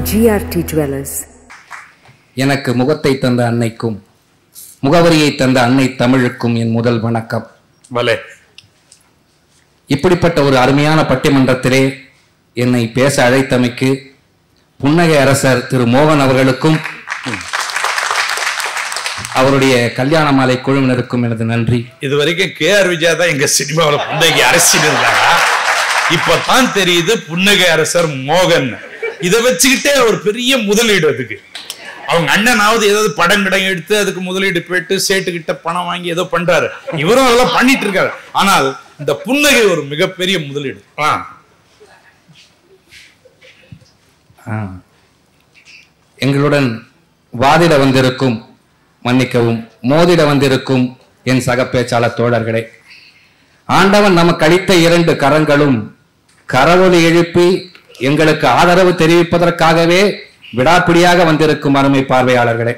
GRT jewellers எனக்கு முகத்தை தந்த அன்னைக்கும் முகவரியை தந்த அன்னை தமிழுக்கும் என் முதல் வணக்கம் பலே இப்படிப்பட்ட ஒரு அருமையான பட்டிமன்றத்திலே என்னை பேச அழைத்தமைக்கு புன்னகை அரசர் திரு மோகன் அவர்களுக்கும் அவருடைய கல்யாண மாலை குழுவினருக்கும் எனது நன்றி இது வரைக்கும் கே ஆர் விஜயா தான் எங்க சினிமாவில் புன்னகை அரசியல் இருந்தாங்க இப்பதான் தெரியுது புன்னகை அரசர் மோகன் இதை வச்சுக்கிட்டே ஒரு பெரிய முதலீடு அதுக்கு அவங்க அண்ணனாவது ஏதாவது படம் கிடம் எடுத்து அதுக்கு முதலீடு போயிட்டு சேட்டுக்கிட்ட பணம் வாங்கி ஏதோ பண்றாரு இவரும் அதெல்லாம் பண்ணிட்டு இருக்காரு ஆனால் இந்த புன்னகை ஒரு மிகப்பெரிய முதலீடு ஆ ஆ. எங்களுடன் வாதிட வந்திருக்கும் மன்னிக்கவும் மோதிட வந்திருக்கும் என் சக பேச்சாளர் தோழர்களே ஆண்டவன் நமக்கு அளித்த இரண்டு கரங்களும் கரவொலி எழுப்பி எங்களுக்கு ஆதரவு தெரிவிப்பதற்காகவே விடாப்பிடியாக வந்திருக்கும் அருமை பார்வையாளர்களே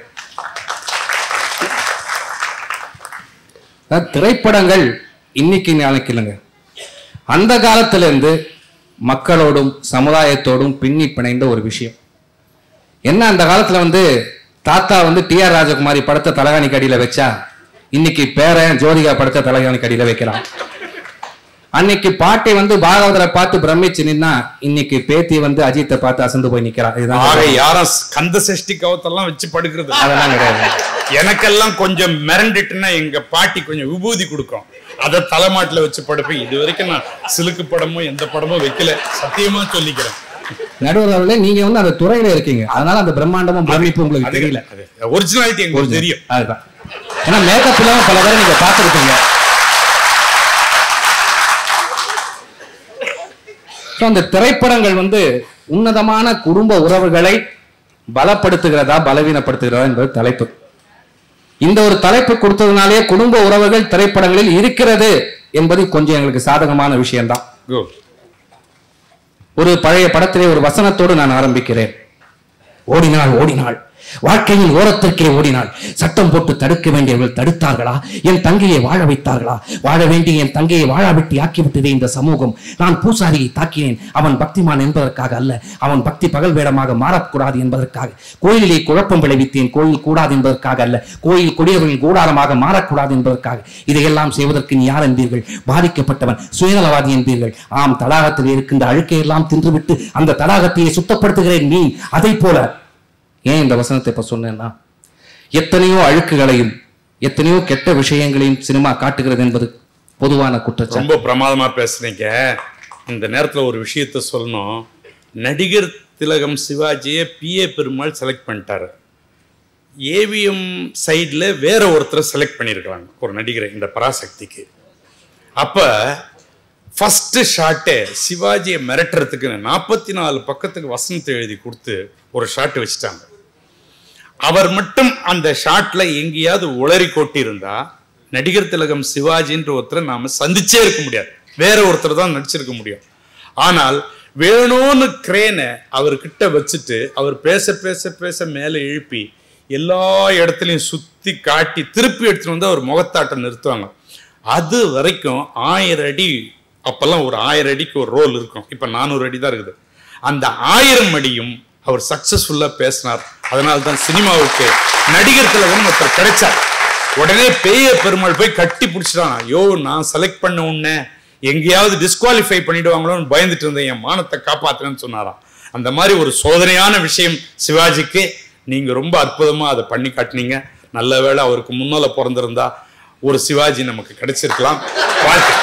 அஹ், திரைப்படங்கள் இன்னைக்கு நாளைக்கு இல்லைங்க அந்த காலத்திலிருந்து மக்களோடும் சமுதாயத்தோடும் பின்னி பிணைந்த ஒரு விஷயம் என்ன அந்த காலத்துல வந்து தாத்தா வந்து டி ஆர் ராஜகுமாரி படத்தை தலகாணி கடியில வச்சா இன்னைக்கு பேரன் ஜோதிகா படத்தை தலகாணி கடியில வைக்கிறான் அன்னைக்கு பாட்டி வந்து பாகவதரை பார்த்து பிரமிச்சு நின்னா இன்னைக்கு பேத்தி வந்து அஜித்தை பார்த்து அசந்து போய் நிக்கிறான் இதுதான் ஆக யாரும் கந்த சஷ்டி கவத்தெல்லாம் வச்சு படுக்கிறது இல்ல. அதெல்லாம் கிடையாது எனக்கெல்லாம் கொஞ்சம் மிரண்டுட்டுன்னா எங்க பாட்டி கொஞ்சம் விபூதி கொடுக்கும் அதை தலைமாட்டுல வச்சு படுப்பேன் இது வரைக்கும் நான் சிலுக்கு படமும் எந்த படமும் வைக்கல சத்தியமா சொல்லிக்கிறேன் நடுவர் அவர்களே நீங்க வந்து அந்த துறையில இருக்கீங்க அதனால அந்த பிரம்மாண்டமும் பிரமிப்பு உங்களுக்கு தெரியல ஒரிஜினாலிட்டி எங்களுக்கு தெரியும் அதுதான் ஏன்னா மேக்கப் இல்லாம பல பேரை நீங்க பார்த்துருப்பீங்க So, அந்த திரைப்படங்கள் வந்து உன்னதமான குடும்ப உறவுகளை பலப்படுத்துகிறதா பலவீனப்படுத்துகிறதா என்பது தலைப்பு இந்த ஒரு தலைப்பு கொடுத்ததுனாலே குடும்ப உறவுகள் திரைப்படங்களில் இருக்கிறது என்பது கொஞ்சம் எங்களுக்கு சாதகமான விஷயம்தான் Go. ஒரு பழைய படத்திலே ஒரு வசனத்தோடு நான் ஆரம்பிக்கிறேன் ஓடினாள் ஓடினாள் வாழ்க்கையின் ஓரத்திற்கே ஓடினாள் சட்டம் போட்டு தடுக்க வேண்டியவர்கள் தடுத்தார்களா என் தங்கையை வாழ வைத்தார்களா வாழ வேண்டிய என் தங்கையை வாழாவிட்டு ஆக்கிவிட்டதே இந்த சமூகம் நான் பூசாரியை தாக்கினேன் அவன் பக்திமான் என்பதற்காக அல்ல அவன் பக்தி பகல் வேடமாக மாறக்கூடாது என்பதற்காக கோயிலிலே குழப்பம் விளைவித்தேன் கோயில் கூடாது என்பதற்காக அல்ல கோயில் கொடியவர்கள் கூடாரமாக மாறக்கூடாது என்பதற்காக இதையெல்லாம் செய்வதற்கு நீ யார் என்பீர்கள் பாதிக்கப்பட்டவன் சுயநலவாதி என்பீர்கள் ஆம் தடாகத்தில் இருக்கின்ற அழுக்கையெல்லாம் தின்றுவிட்டு அந்த தடாகத்தையே சுத்தப்படுத்துகிறேன் நீ அதை போல ஏன் இந்த வசனத்தை இப்ப சொன்னேன்னா எத்தனையோ அழுக்குகளையும் எத்தனையோ கெட்ட விஷயங்களையும் சினிமா காட்டுகிறது என்பது பொதுவான குற்றச்சாட்டு ரொம்ப பிரமாதமா பேசுறீங்க இந்த நேரத்துல ஒரு விஷயத்த சொல்லணும் நடிகர் திலகம் சிவாஜியை பிஏ பெருமாள் செலக்ட் பண்ணிட்டாரு ஏவிஎம் சைடில் வேற ஒருத்தரை செலக்ட் பண்ணியிருக்கிறாங்க ஒரு நடிகரை இந்த பராசக்திக்கு அப்ப ஃபர்ஸ்ட் ஷாட்டே சிவாஜியை மிரட்டுறதுக்கு நாற்பத்தி நாலு பக்கத்துக்கு வசனத்தை எழுதி கொடுத்து ஒரு ஷாட் வச்சுட்டாங்க அவர் மட்டும் அந்த ஷாட்ல எங்கேயாவது உளறி கொட்டியிருந்தா நடிகர் திலகம் சிவாஜின்ற ஒருத்தரை நாம சந்திச்சே இருக்க முடியாது வேற ஒருத்தர் தான் நடிச்சிருக்க முடியும் ஆனால் வேணும்னு கிரேனை அவர்கிட்ட வச்சுட்டு அவர் பேச பேச பேச மேலே எழுப்பி எல்லா இடத்துலையும் சுத்தி காட்டி திருப்பி எடுத்துட்டு வந்து அவர் முகத்தாட்டம் நிறுத்துவாங்க அது வரைக்கும் ஆயிரம் அடி அப்பெல்லாம் ஒரு ஆயிரம் அடிக்கு ஒரு ரோல் இருக்கும் இப்ப நானூறு அடி தான் இருக்குது அந்த ஆயிரம் அடியும் அவர் சக்சஸ்ஃபுல்லா பேசினார் அதனால தான் சினிமாவுக்கு நடிகர் திலகம் ஒருத்தர் கிடைச்சார் உடனே பேய பெருமாள் போய் கட்டி பிடிச்சிட்டான் ஐயோ நான் செலக்ட் பண்ண உடனே எங்கேயாவது டிஸ்குவாலிஃபை பண்ணிடுவாங்களோன்னு பயந்துட்டு இருந்தேன் என் மானத்தை காப்பாத்துறேன்னு சொன்னாராம் அந்த மாதிரி ஒரு சோதனையான விஷயம் சிவாஜிக்கு நீங்க ரொம்ப அற்புதமா அதை பண்ணி காட்டினீங்க நல்ல வேளை அவருக்கு முன்னால பிறந்திருந்தா ஒரு சிவாஜி நமக்கு கிடைச்சிருக்கலாம் வாழ்த்துக்கள்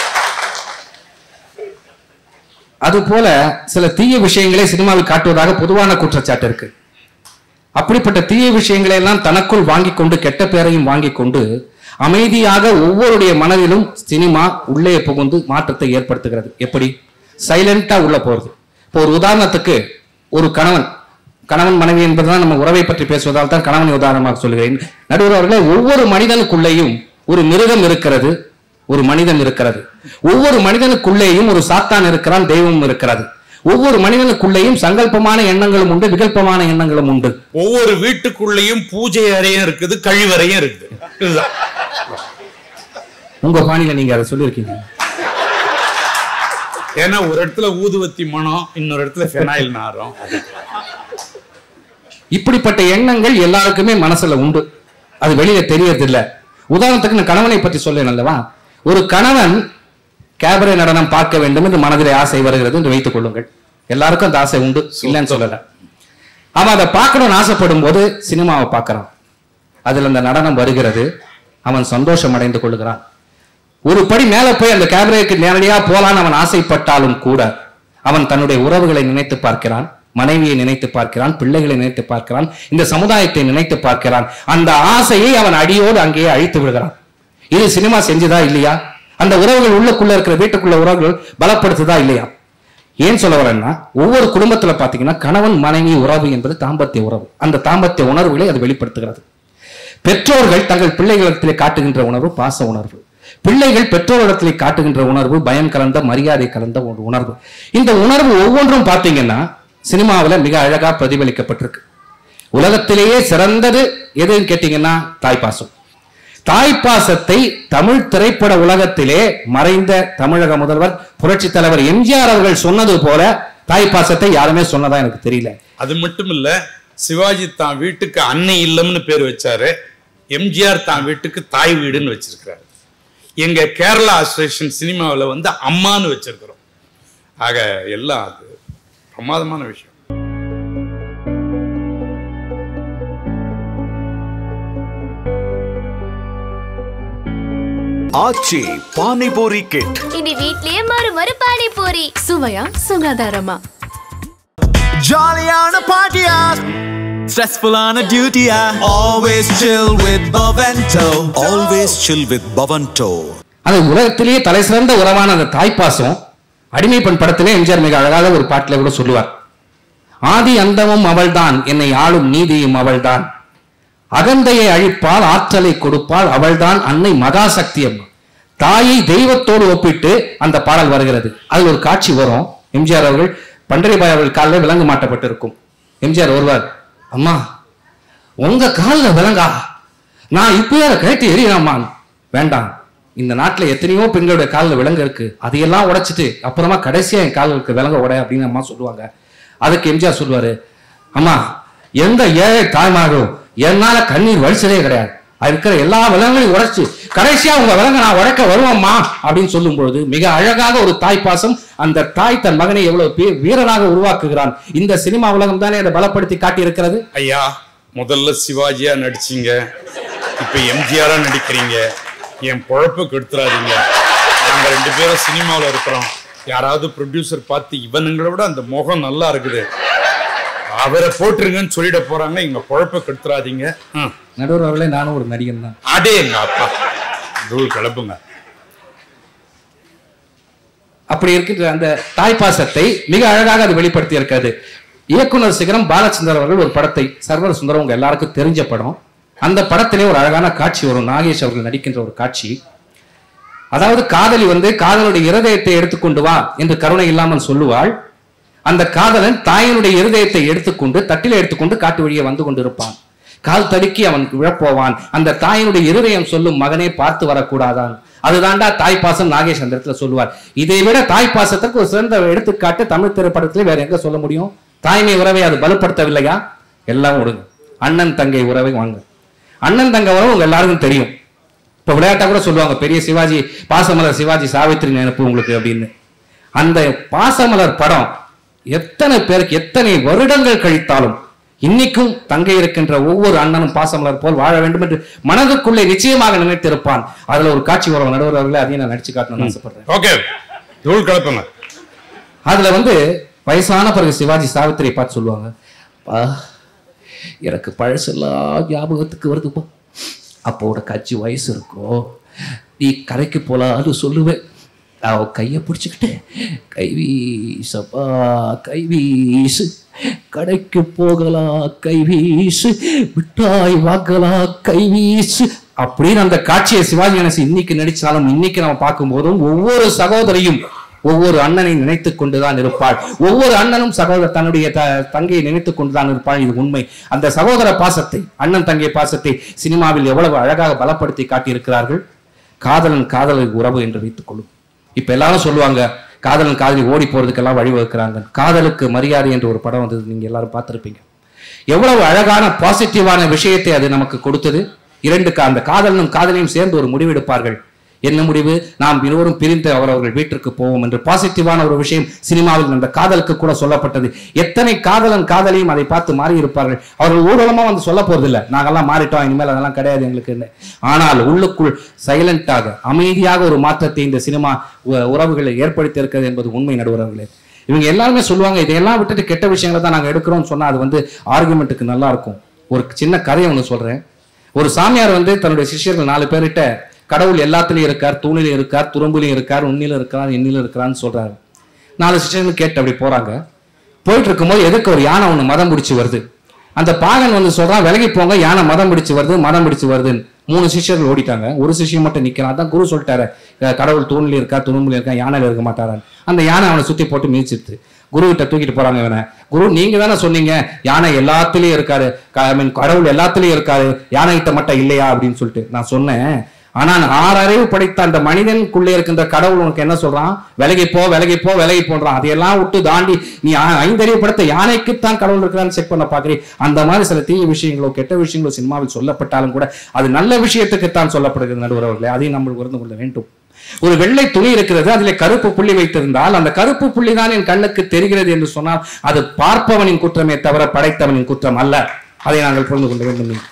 அதுபோல சில தீய விஷயங்களை சினிமாவில் காட்டுவதாக பொதுவான குற்றச்சாட்டு இருக்கு அப்படிப்பட்ட தீய விஷயங்களை எல்லாம் தனக்குள் வாங்கி கொண்டு கெட்ட பேரையும் வாங்கி கொண்டு அமைதியாக ஒவ்வொருடைய மனதிலும் சினிமா உள்ளே புகுந்து மாற்றத்தை ஏற்படுத்துகிறது எப்படி சைலண்டா உள்ள போறது இப்போ ஒரு உதாரணத்துக்கு ஒரு கணவன் கணவன் மனைவி என்பதுதான் நம்ம உறவை பற்றி பேசுவதால் தான் கணவனை உதாரணமாக சொல்கிறேன் நடுவர் அவர்களே ஒவ்வொரு மனிதனுக்குள்ளேயும் ஒரு மிருகம் இருக்கிறது ஒரு மனிதன் இருக்கிறது ஒவ்வொரு மனிதனுக்குள்ளேயும் ஒரு சாத்தான் இருக்கிறான் தெய்வம் இருக்கிறது ஒவ்வொரு மனிதனுக்குள்ளேயும் சங்கல்பமான எண்ணங்களும் உண்டு விகல்பமான எண்ணங்களும் உண்டு ஒவ்வொரு வீட்டுக்குள்ளேயும் பூஜை அறையும் இருக்குது கழிவறையும் இருக்குது இதுதான் உங்க பாணியில நீங்க அதை சொல்லியிருக்கீங்க ஏன்னா ஒரு இடத்துல ஊதுவத்தி மனம் இன்னொரு இடத்துல ஃபெனாயில் நாரம் இப்படிப்பட்ட எண்ணங்கள் எல்லாருக்குமே மனசுல உண்டு அது வெளியில தெரியறதில்ல உதாரணத்துக்கு நான் கணவனை பற்றி சொல்லேன் அல்லவா ஒரு கணவன் கேபரே நடனம் பார்க்க வேண்டும் என்று மனதிலே ஆசை வருகிறது என்று வைத்துக் கொள்ளுங்கள் எல்லாருக்கும் அந்த ஆசை உண்டு இல்லைன்னு சொல்லல அவன் அதை பார்க்கணும்னு ஆசைப்படும் போது சினிமாவை பார்க்கறான் அதுல அந்த நடனம் வருகிறது அவன் சந்தோஷம் அடைந்து கொள்கிறான் ஒரு படி மேல போய் அந்த கேபரேக்கு நேரடியா போலான்னு அவன் ஆசைப்பட்டாலும் கூட அவன் தன்னுடைய உறவுகளை நினைத்து பார்க்கிறான் மனைவியை நினைத்து பார்க்கிறான் பிள்ளைகளை நினைத்து பார்க்கிறான் இந்த சமுதாயத்தை நினைத்து பார்க்கிறான் அந்த ஆசையை அவன் அடியோடு அங்கேயே அழித்து விடுகிறான் இது சினிமா செஞ்சுதா இல்லையா அந்த உறவுகள் உள்ளுக்குள்ள இருக்கிற வீட்டுக்குள்ள உறவுகள் பலப்படுத்துதா இல்லையா ஏன் சொல்ல வரேன்னா ஒவ்வொரு குடும்பத்துல பாத்தீங்கன்னா கணவன் மனைவி உறவு என்பது தாம்பத்திய உறவு அந்த தாம்பத்திய உணர்வுகளை அது வெளிப்படுத்துகிறது பெற்றோர்கள் தங்கள் பிள்ளைகளிடத்திலே காட்டுகின்ற உணர்வு பாச உணர்வு பிள்ளைகள் பெற்றோரிடத்திலே காட்டுகின்ற உணர்வு பயம் கலந்த மரியாதை கலந்த ஒரு உணர்வு இந்த உணர்வு ஒவ்வொன்றும் பார்த்தீங்கன்னா சினிமாவுல மிக அழகா பிரதிபலிக்கப்பட்டிருக்கு உலகத்திலேயே சிறந்தது எதுன்னு கேட்டீங்கன்னா தாய்ப்பாசம் தாய்ப்பாசத்தை தமிழ் திரைப்பட உலகத்திலே மறைந்த தமிழக முதல்வர் புரட்சி தலைவர் எம்ஜிஆர் அவர்கள் சொன்னது போல தாய்ப்பாசத்தை யாருமே சொன்னதா எனக்கு தெரியல அது மட்டும் இல்ல சிவாஜி தான் வீட்டுக்கு அன்னை இல்லம்னு பேர் வச்சாரு எம்ஜிஆர் தான் வீட்டுக்கு தாய் வீடுன்னு வச்சிருக்கிறாரு எங்க கேரளா அசோசியேஷன் சினிமாவில் வந்து அம்மான்னு வச்சிருக்கிறோம் ஆக எல்லாம் அது பிரமாதமான விஷயம் ஆச்சி பானிபூரி கிட் இனி வீட்லயே மறு மறு பானிபூரி சுவையா சுகாதாரமா ஜாலியான பாட்டியா ஸ்ட்ரெஸ்ஃபுல்லான டியூட்டியா always chill with Bovonto always chill with Bovonto அது உலகத்திலேயே தலை சிறந்த உறவான அந்த தாய்ப்பாசம் அடிமை பெண் படத்திலே எம்ஜிஆர் மிக அழகாக ஒரு பாட்டில கூட சொல்லுவார் ஆதி அந்தமும் அவள்தான் என்னை ஆளும் நீதியும் அவள்தான் அகந்தையை அழிப்பால் ஆற்றலை கொடுப்பால் அவள்தான் அன்னை மகாசக்தி அம்மா தாயை தெய்வத்தோடு ஒப்பிட்டு அந்த பாடல் வருகிறது அதில் ஒரு காட்சி வரும் எம்ஜிஆர் அவர்கள் பண்டரிபாய் அவர்கள் காலில் விலங்கு மாட்டப்பட்டிருக்கும் எம்ஜிஆர் வருவார் அம்மா உங்க காலில் விலங்கா நான் இப்பயே அதை கழட்டி எறியலாமான் வேண்டாம் இந்த நாட்டுல எத்தனையோ பெண்களுடைய காலில் விலங்கு இருக்கு அதையெல்லாம் உடைச்சிட்டு அப்புறமா கடைசியா என் காலில் இருக்க விலங்க உடை அப்படின்னு அம்மா சொல்லுவாங்க அதுக்கு எம்ஜிஆர் சொல்லுவாரு அம்மா எந்த ஏழை தாய்மாரும் என்னால கண்ணீர் வலிச்சதே கிடையாது அது இருக்கிற எல்லா விலங்குகளையும் உடைச்சு கடைசியா உங்க விலங்க நான் உடைக்க வருவோம்மா அப்படின்னு சொல்லும் பொழுது மிக அழகாக ஒரு தாய் பாசம் அந்த தாய் தன் மகனை எவ்வளவு பே- வீரனாக உருவாக்குகிறான் இந்த சினிமா உலகம் தானே அதை பலப்படுத்தி காட்டி இருக்கிறது ஐயா முதல்ல சிவாஜியா நடிச்சீங்க இப்ப எம்ஜிஆரா நடிக்கிறீங்க என் பொழப்ப கெடுத்துறாதீங்க நாங்க ரெண்டு பேரும் சினிமாவில் இருக்கிறோம் யாராவது ப்ரொடியூசர் பார்த்து இவனுங்களை விட அந்த முகம் நல்லா இருக்குது அவரை போட்டுருங்கன்னு சொல்லிட போறாங்க எங்க பொழப்ப கெடுத்துறாதீங்க ம். நடுவர் அவர்களே நானும் ஒரு நடிகன் தான் அடே எங்க அப்பா தூள் கிளப்புங்க அப்படி இருக்கின்ற அந்த தாய்ப்பாசத்தை மிக அழகாக அது வெளிப்படுத்தி இருக்கிறது இயக்குனர் சிகரம் பாலச்சந்தர் அவர்கள் ஒரு படத்தை சர்வர் சுந்தரம் உங்க எல்லாருக்கும் தெரிஞ்ச படம் அந்த படத்திலே ஒரு அழகான காட்சி வரும் நாகேஷ் அவர்கள் நடிக்கின்ற ஒரு காட்சி அதாவது காதலி வந்து காதலுடைய இருதயத்தை எடுத்துக்கொண்டு வா என்று கருணை இல்லாமல் சொல்லுவாள் அந்த காதலன் தாயினுடைய இருதயத்தை எடுத்துக்கொண்டு தட்டில எடுத்துக்கொண்டு காட்டு வழியே வந்து கொண்டிருப்பான் கால் தடுக்கி அவன் விழப்போவான் அந்த தாயினுடைய இருதயம் சொல்லும் மகனே பார்த்து வரக்கூடாதான் அதுதான்டா தாய் பாசம் நாகேஷ் அந்த இடத்துல சொல்லுவார் இதை விட தாய் பாசத்துக்கு ஒரு சிறந்த எடுத்துக்காட்டு தமிழ் திரைப்படத்திலே வேற எங்க சொல்ல முடியும் தாய்மை உறவை அது பலப்படுத்தவில்லையா எல்லாம் விடுங்க அண்ணன் தங்கை உறவை வாங்க அண்ணன் தங்கை உறவு உங்க எல்லாருக்கும் தெரியும் இப்ப விளையாட்டா கூட சொல்லுவாங்க பெரிய சிவாஜி பாசமலர் சிவாஜி சாவித்திரி நினைப்பு உங்களுக்கு அப்படின்னு அந்த பாசமலர் படம் எத்தனை பேருக்கு எத்தனை வருடங்கள் கழித்தாலும் இன்னைக்கும் தங்கை இருக்கின்ற ஒவ்வொரு அண்ணனும் பாசமலர் போல் வாழ வேண்டும் என்று மனதுக்குள்ளே நிச்சயமாக நினைத்திருப்பான் அதுல ஒரு காட்சி வரும் நடுவர் அவர்களே அதையும் நான் நடிச்சு காட்டணும்னு ஆசைப்படுறேன் ஓகே தூள் கிளப்புங்க அதுல வந்து வயசான பிறகு சிவாஜி சாவித்திரியை பார்த்து சொல்லுவாங்க பா எனக்கு பழசெல்லாம் ஞாபகத்துக்கு வருதுப்பா அப்போட கட்சி வயசு இருக்கும் நீ கரைக்கு போலான்னு சொல்லுவேன் அவ கையை பிடிச்சிக்கிட்டு கை வீசப்பா கை வீசு கடைக்கு போகலாம் கை வீசு மிட்டாய் வாங்கலாம் கை வீசு அப்படின்னு அந்த காட்சியை சிவாஜி கணேசன் இன்னைக்கு நடிச்சாலும் இன்னைக்கு நம்ம பார்க்கும்போதும் ஒவ்வொரு சகோதரியும் ஒவ்வொரு அண்ணனை நினைத்துக் கொண்டுதான் இருப்பாள் ஒவ்வொரு அண்ணனும் சகோதர தன்னுடைய த- தங்கையை நினைத்துக் கொண்டுதான் இருப்பாள் இது உண்மை அந்த சகோதர பாசத்தை அண்ணன் தங்கை பாசத்தை சினிமாவில் எவ்வளவு அழகாக பலப்படுத்தி காட்டியிருக்கிறார்கள் காதலன் காதலர் உறவு என்று வைத்துக் கொள்ளும் இப்ப எல்லாரும் சொல்லுவாங்க காதலன் காதலி ஓடி போறதுக்கெல்லாம் வழிவகுக்கிறாங்க காதலுக்கு மரியாதை என்று ஒரு படம் வந்தது நீங்க எல்லாரும் பார்த்திருப்பீங்க எவ்வளவு அழகான பாசிட்டிவான விஷயத்தை அது நமக்கு கொடுத்தது இரண்டு கா- அந்த காதலனும் காதலியும் சேர்ந்து ஒரு முடிவெடுப்பார்கள் என்ன முடிவு நாம் இருவரும் பிரிந்து அவரவர்கள் வீட்டிற்கு போவோம் என்று பாசிட்டிவான ஒரு விஷயம் சினிமாவில் அந்த காதலுக்கு கூட சொல்லப்பட்டது எத்தனை காதலன் காதலியும் அதை பார்த்து மாறி இருப்பார்கள் அவர்கள் ஊர்வலமா வந்து சொல்ல போறதில்லை நாங்கெல்லாம் மாறிட்டோம் இனிமேல் அதெல்லாம் கிடையாது எங்களுக்கு ஆனால் உள்ளுக்குள் சைலண்டாக அமைதியாக ஒரு மாற்றத்தை இந்த சினிமா உ- உறவுகளை ஏற்படுத்தி இருக்கிறது என்பது உண்மை நடுவர்களே இவங்க எல்லாருமே சொல்லுவாங்க இதையெல்லாம் விட்டுட்டு கெட்ட விஷயங்களை தான் நாங்க எடுக்கிறோம்னு சொன்னா அது வந்து ஆர்குமெண்ட்டுக்கு நல்லா இருக்கும் ஒரு சின்ன கதையை ஒன்று சொல்றேன் ஒரு சாமியார் வந்து தன்னுடைய சிஷ்யர்கள் நாலு பேர்கிட்ட கடவுள் எல்லாத்துலயும் இருக்கார் தூணிலும் இருக்கார் துரும்புலையும் இருக்கார் உன்னிலும் இருக்கிறார் எண்ணிலும் இருக்கிறான்னு சொல்றாரு நாலு சிஷ்யர்கள் கேட்டு அப்படி போறாங்க போயிட்டு இருக்கும்போது எதுக்கு ஒரு யானை ஒன்று மதம் பிடிச்சு வருது அந்த பாகன் வந்து சொல்றான் விலகி போங்க யானை மதம் பிடிச்சு வருது மதம் பிடிச்சு வருதுன்னு மூணு சிஷ்யர்கள் ஓடிட்டாங்க ஒரு சிஷ்யன் மட்டும் நிக்கிறான் அதான் குரு சொல்லிட்டாரு அஹ் கடவுள் தூணில் இருக்கா துணும்புல இருக்கா யானையில இருக்க மாட்டாரான்னு அந்த யானை அவனை சுத்தி போட்டு மிதிச்சிருது குரு கிட்ட தூக்கிட்டு போறாங்க இவனை குரு நீங்க தானே சொன்னீங்க யானை எல்லாத்துலயும் இருக்காரு ஐ மீன் கடவுள் எல்லாத்துலயும் இருக்காரு யானை கிட்ட மட்டும் இல்லையா அப்படின்னு சொல்லிட்டு நான் சொன்னேன் ஆனா ஆறு அறிவு படைத்த அந்த மனிதனுக்குள்ளே இருக்கின்ற கடவுள் உனக்கு என்ன சொல்றான் விலகி போ விலகி போ விலகி போன்றான் அதையெல்லாம் விட்டு தாண்டி நீ ஆ- ஐந்தறிவு படைத்த யானைக்குத்தான் கடவுள் இருக்கிறான்னு செக் பண்ண பாக்குறீங்க அந்த மாதிரி சில தீய விஷயங்களோ கெட்ட விஷயங்களோ சினிமாவில் சொல்லப்பட்டாலும் கூட அது நல்ல விஷயத்துக்குத்தான் சொல்லப்படுகிறது நடுவர் அவர்களே அதையும் நம்ம உணர்ந்து கொள்ள வேண்டும் ஒரு வெள்ளை துணி இருக்கிறது அதிலே கருப்பு புள்ளி வைத்திருந்தால் அந்த கருப்பு புள்ளி தான் என் கண்ணுக்கு தெரிகிறது என்று சொன்னால் அது பார்ப்பவனின் குற்றமே தவிர படைத்தவனின் குற்றம் அல்ல அதை நாங்கள் புரிந்து கொள்ள வேண்டும்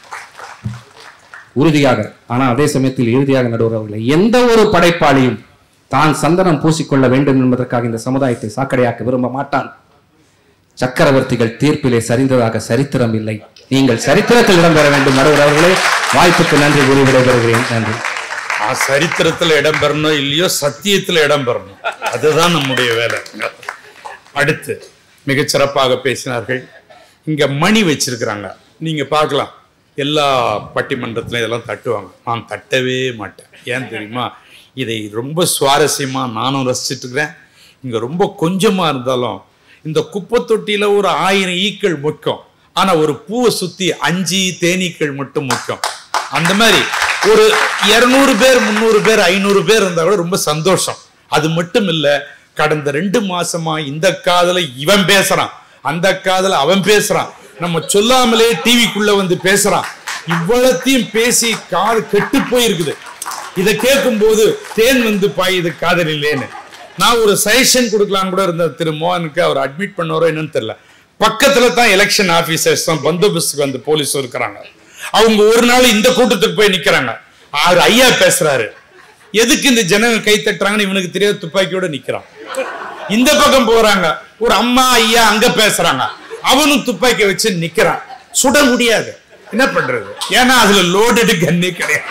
உறுதியாக ஆனால் அதே சமயத்தில் இறுதியாக நடுவர் அவர்களே எந்த ஒரு படைப்பாளியும் தான் சந்தனம் பூசிக்கொள்ள வேண்டும் என்பதற்காக இந்த சமுதாயத்தை சாக்கடையாக்க விரும்ப மாட்டான் சக்கரவர்த்திகள் தீர்ப்பிலே சரிந்ததாக சரித்திரம் இல்லை நீங்கள் சரித்திரத்தில் இடம்பெற வேண்டும் நடுவர் அவர்களே வாய்ப்புக்கு நன்றி கூறி விடைபெறுகிறேன் நன்றி ஆ, சரித்திரத்துல இடம் பெறணும் இல்லையோ சத்தியத்துல இடம் பெறணும் அதுதான் நம்முடைய வேலை அடுத்து மிகச் சிறப்பாக பேசினார்கள் இங்க மணி வச்சிருக்கிறாங்க நீங்க பார்க்கலாம் எல்லா பட்டிமன்றத்திலும் இதெல்லாம் தட்டுவாங்க நான் தட்டவே மாட்டேன் ஏன் தெரியுமா இதை ரொம்ப சுவாரஸ்யமா நானும் ரசிச்சிட்டு இருக்கிறேன் இங்க ரொம்ப கொஞ்சமா இருந்தாலும் இந்த குப்பை தொட்டியில ஒரு ஆயிரம் ஈக்கள் முக்கியம் ஆனா ஒரு பூவை சுத்தி அஞ்சு தேனீக்கள் மட்டும் முக்கியம் அந்த மாதிரி ஒரு இருநூறு பேர் முந்நூறு பேர் ஐநூறு பேர் இருந்தா கூட ரொம்ப சந்தோஷம் அது மட்டும் இல்ல கடந்த ரெண்டு மாசமா இந்த காதல இவன் பேசுறான் அந்த காதல அவன் பேசுறான் நம்ம சொல்லாமலே டிவிக்குள்ள வந்து பேசுறான் இவ்வளத்தையும் பேசி காது கெட்டு போயிருக்குது இதை கேட்கும்போது தேன் வந்து பாயுது காதலிலேன்னு நான் ஒரு சஜஷன் கொடுக்கலான்னு கூட இருந்த திரு மோகனுக்கு அவர் அட்மிட் பண்ணவரோ என்னன்னு தெரியல பக்கத்துல தான் எலெக்ஷன் ஆபீசர்ஸ் தான் பந்தோபஸ்துக்கு வந்து போலீஸ் இருக்கிறாங்க அவங்க ஒரு நாள் இந்த கூட்டத்துக்கு போய் நிக்கிறாங்க அவர் ஐயா பேசுறாரு எதுக்கு இந்த ஜனங்க கை தட்டுறாங்கன்னு இவனுக்கு தெரியாத துப்பாக்கியோட நிக்கிறான் இந்த பக்கம் போறாங்க ஒரு அம்மா ஐயா அங்க பேசுறாங்க அவனும் துப்பாக்கி வச்சு நிக்கிறான் சுட முடியாது என்ன பண்றது ஏன்னா அதுல லோடடு கன்னே கிடையாது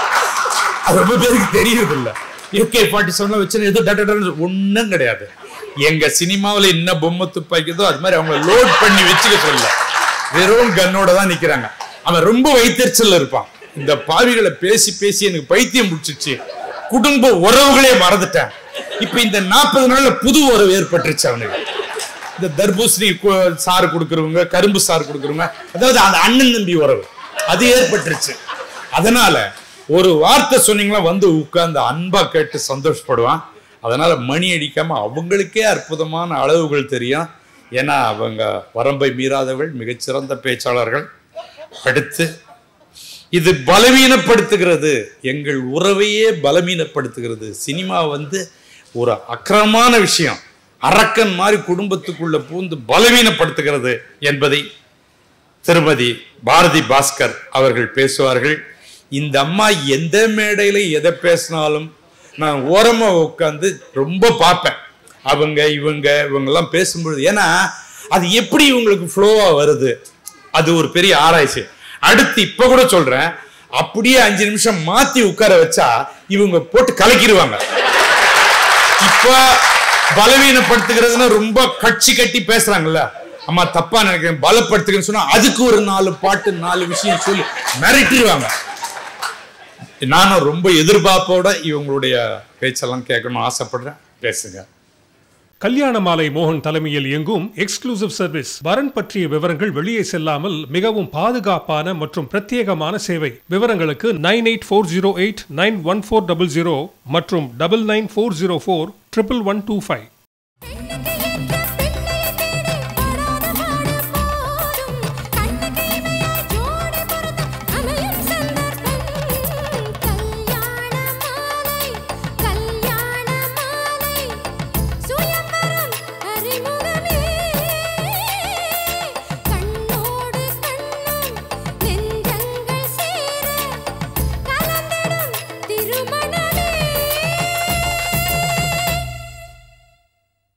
அது ரொம்ப பேருக்கு தெரியறது இல்ல ஏகே ஃபார்ட்டி செவன்ல வச்சு எதுவும் டட்டன்னு ஒண்ணும் கிடையாது எங்க சினிமாவுல என்ன பொம்மை துப்பாக்கிதோ அது மாதிரி அவங்க லோட் பண்ணி வச்சுக்க சொல்ல வெறும் கன்னோட தான் நிக்கிறாங்க அவன் ரொம்ப வைத்தறிச்சல்ல இருப்பான் இந்த பாவிகளை பேசி பேசி எனக்கு பைத்தியம் பிடிச்சிச்சு குடும்ப உறவுகளே மறந்துட்டேன் இப்ப இந்த நாற்பது நாள்ல புது உறவு ஏற்பட்டுருச்சு அவனுக்கு இந்த தர்பூசணி கு- சாறு கொடுக்கறவங்க கரும்பு சாறு கொடுக்கறவங்க அதாவது அந்த அண்ணன் தம்பி உறவு அது ஏற்பட்டுருச்சு அதனால ஒரு வார்த்தை சொன்னீங்களா வந்து உட்கார்ந்து அன்பா கேட்டு சந்தோஷப்படுவான் அதனால மணி அடிக்காம அவங்களுக்கே அற்புதமான அளவுகள் தெரியும் ஏன்னா அவங்க வரம்பை மீறாதவர்கள் மிகச்சிறந்த பேச்சாளர்கள் அடுத்து இது பலவீனப்படுத்துகிறது எங்கள் உறவையே பலவீனப்படுத்துகிறது சினிமா வந்து ஒரு அக்கிரமான விஷயம் அரக்கன் மாதிரி குடும்பத்துக்குள்ள பூந்து பலவீனப்படுத்துகிறது என்பதை திருமதி பாரதி பாஸ்கர் அவர்கள் பேசுவார்கள் இந்த அம்மா எந்த மேடையில எதை பேசினாலும் நான் ஓரமா உட்காந்து ரொம்ப பார்ப்பேன் அவங்க இவங்க இவங்கெல்லாம் பேசும்பொழுது ஏன்னா அது எப்படி இவங்களுக்கு ஃப்ளோவா வருது அது ஒரு பெரிய ஆராய்ச்சி அடுத்து இப்ப கூட சொல்றேன் அப்படியே அஞ்சு நிமிஷம் மாத்தி உட்கார வச்சா இவங்க போட்டு கலக்கிடுவாங்க இப்ப பலவீனப்படுத்துகிறதுன்னா ரொம்ப கட்சி கட்டி பேசுறாங்கல்ல அம்மா தப்பா நினைக்கிறேன் பலப்படுத்துகிறேன்னு சொன்னா அதுக்கு ஒரு நாலு பாட்டு நாலு விஷயம் சொல்லி மிரட்டிடுவாங்க நானும் ரொம்ப எதிர்பார்ப்போட இவங்களுடைய பேச்செல்லாம் கேட்கணும்னு ஆசைப்படுறேன் பேசுங்க கல்யாண மாலை மோகன் தலைமையில் இயங்கும் எக்ஸ்க்ளூசிவ் சர்வீஸ் வரன் பற்றிய விவரங்கள் வெளியே செல்லாமல் மிகவும் பாதுகாப்பான மற்றும் பிரத்யேகமான சேவை விவரங்களுக்கு nine eight four zero eight nine one four double zero மற்றும் double nine four zero four triple one two five